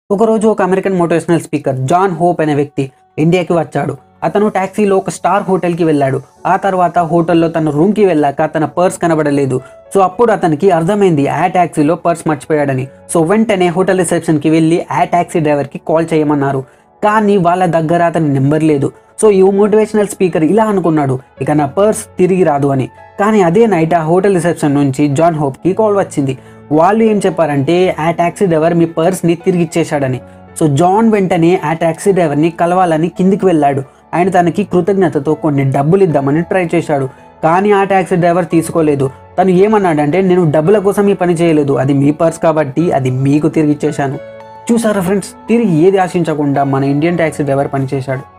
ఒకరోజు ఒక American motivational speaker John Hope అనే వ్యక్తి ఇండియాకి వచ్చాడు అతను టాక్సీలో ఒక స్టార్ హోటల్కి వెళ్ళాడు ఆ తర్వాత హోటల్లో తన రూమ్కి వెళ్ళాక తన పర్స్ కనబడలేదు సో అప్పుడు అతనికి అర్థమైంది ఆ ట్యాక్సీలో పర్స్ మర్చిపోయాడని సో వెంటనే హోటల్ రిసెప్షన్కి వెళ్ళి ఆ ట్యాక్సీ డ్రైవర్కి కాల్ చేయమన్నారు కానీ వాళ్ళ దగ్గర అతని నెంబర్ లేదు సో ఈ మోటివేషనల్ స్పీకర్ ఇలా అనుకున్నాడు ఇక నా పర్స్ తిరిగి రాదు అని కానీ అదే నైట్ ఆ హోటల్ రిసెప్షన్ నుంచి జాన్ హోప్కి కాల్ వచ్చింది వాళ్ళు ఏం చెప్పారంటే ఆ ట్యాక్సీ డ్రైవర్ మీ పర్స్ని తిరిగి ఇచ్చేశాడని సో జాన్ వెంటనే ఆ ట్యాక్సీ డ్రైవర్ని కలవాలని కిందికి వెళ్ళాడు ఆయన తనకి కృతజ్ఞతతో కొన్ని డబ్బులు ఇద్దామని ట్రై చేశాడు కానీ ఆ ట్యాక్సీ డ్రైవర్ తీసుకోలేదు తను ఏమన్నాడంటే నేను డబ్బుల కోసం ఈ పని చేయలేదు అది మీ పర్స్ కాబట్టి అది మీకు తిరిగి ఇచ్చేశాను చూసారా ఫ్రెండ్స్ తిరిగి ఏది ఆశించకుండా మన ఇండియన్ ట్యాక్సీ డ్రైవర్ పనిచేశాడు